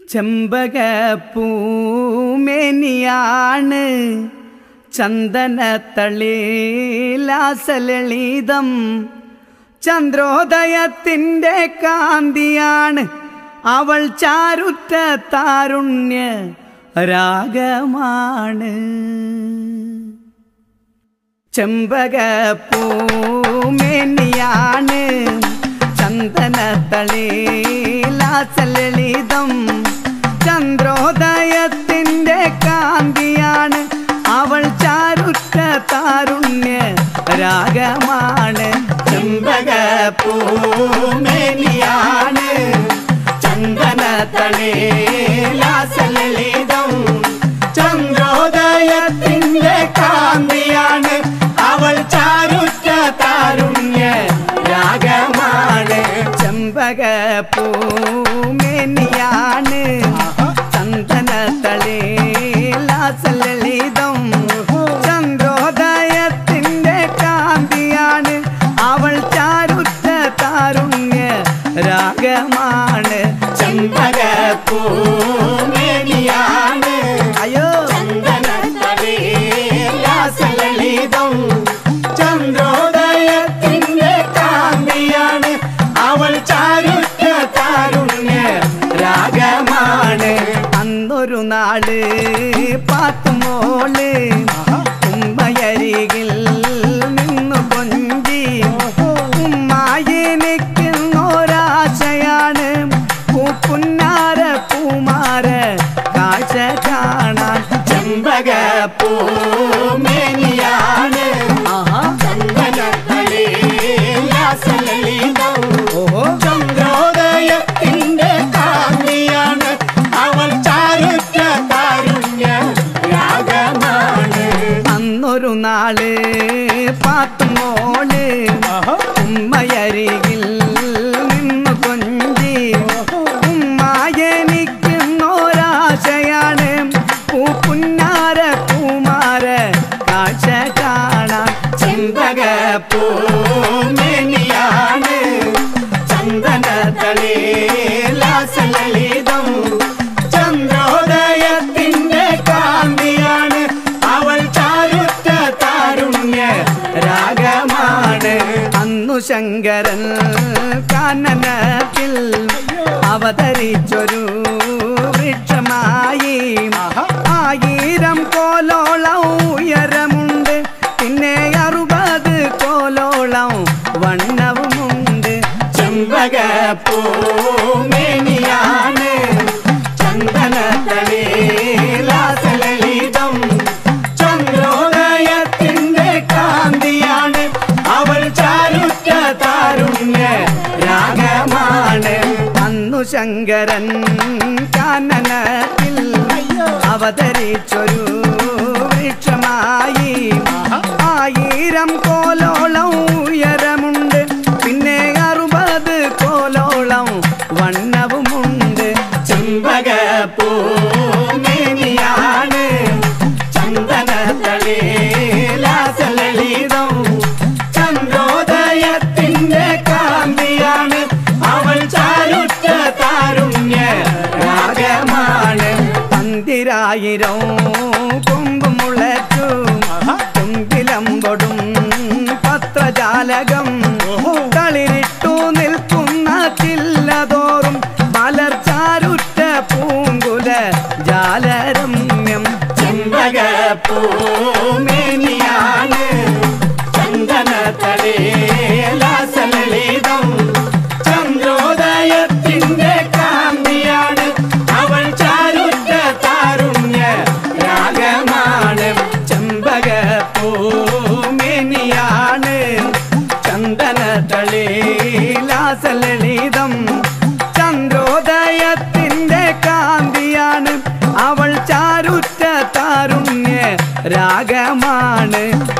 ചെമ്പകപ്പൂമേനിയാണ് ചന്ദനത്തളിലാസലളിതം ചന്ദ്രോദയത്തിൻ്റെ കാന്തിയാണ് അവൾ ചാരുറ്റ താരുണ്യ രാഗമാണ് ചെമ്പകപ്പൂമേനിയാണ് ചന്ദനത്തളിലാസലളിതം ചന്ദ്രോദയത്തിൻ്റെ കാന്തിയാണ് അവൾ ചാരുറ്റ താരുണ്യ രാഗമാണ് ചെമ്പകപ്പൂമേനിയാണ് ചന്ദനത്തളിലാസലളിതം ചന്ദ്രോദയത്തിൻ്റെ കാന്തിയാണ് അവൾ ചാരുറ്റ താരുണ്യ രാഗമാണ് ചെമ്പകപ്പൂമേനിയാണ് ചന്ദനത്തളിലാസലളിതം ചന്ദ്രോദയത്തിൻ്റെ കാന്തിയാണ് അവൾ ചാരുറ്റ താരുണ്യ രാഗമാണ് ചെമ്പകപ്പൂമേനിയാണ് അയ്യോ ചന്ദനത്തളിലാസലളിതം ചന്ദ്രോദയത്തിൻ്റെ കാന്തിയാണ് അവൾ ചാരുറ്റ താരുണ്യ രാഗമാണ് അന്നൊരു നാള് പാത്തുമോള് ഉമ്മയരികിൽ നിന്നു കൊഞ്ചി ഉമ്മായി നിൽക്കുന്നൊരാശയാണ് പൂപ്പുന്നാര പൂമാര കാഴ്ച കാണാൻ ചെമ്പക പൂമേനിയാണ് ഓഹോ ചന്ദ്രോദയത്തിന്റെ കാന്തിയാണ് അവൾ ചാരുറ്റ കാരുണ്യ രാഗമാണ് അന്നൊരു നാള് പാത്തുമോള് ഉമ്മയരികിൽ നിന്നു കൊഞ്ചി ഉമ്മായനിക്കുന്നൊരാശയാണ് പൂപ്പുന്നാര പൂമാര കാഴ്ച കാണാൻ ചെമ്പക പൂമേനിയാണ് ചന്ദനത്തളിലാസലളിതം ചന്ദ്രോദയത്തിന്റെ കാന്തിയാണ് അവൾ ചാരുറ്റ താരുണ്യ രാഗമാണ് അന്നു ശങ്കരൻ കാനനത്തിൽ അവതരിച്ചൊരു വൃക്ഷമായി ആയിരം കോലോളം ഉയരമുണ്ട് പിന്നെ അറുപത് കോലോളം വണ്ണവുമുണ്ട് ചെമ്പക പൂമേനിയാണ് ചന്ദനത്തളിലാസലളിതം ചന്ദ്രോദയത്തിന്റെ കാന്തിയാണ് അവൾ ചാരുറ്റ താരുണ്യ രാഗമാണ് അന്നു ശങ്കരൻ കാനനത്തിൽ അവതരിച്ചൊരു വൃക്ഷമായി ആയിരം കോലോളം ഉയരമുണ്ട് പിന്നെ അറുപത് കോലോളം വണ്ണവുമുണ്ട് ചെമ്പക പൂമേനിയാണ് ചന്ദനത്തളിലാസലളിതം ചന്ദ്രോദയത്തിന്റെ കാന്തിയാണ് അവൾ ചാരുറ്റ താരുണ്യ രാഗമാണ് പന്തിരായിരം കൊമ്പ് മുളച്ചു കൊമ്പിലമ്പൊടും പത്രജാലകം തളിരിട്ടു നിൽക്കുന്ന ചില്ലതോറും മലർച്ചാരുറ്റ പൂങ്കുല ജാലരമ്യം ചെമ്പക പൂമേനിയാണ് ചന്ദനത്തളിലാസലളിതം ചന്ദ്രോദയത്തിന്റെ കാന്തിയാണ് അവൾ ചാരുറ്റ താരുണ്യ രാഗമാണ് ചെമ്പക പൂമേനിയാണ് ചന്ദനത്തളിലാസലളിതം ചന്ദ്രോദയത്തിന്റെ കാന്തിയാണ് അവൾ ചാരുറ്റ താരുണ്യ രാഗമാണ്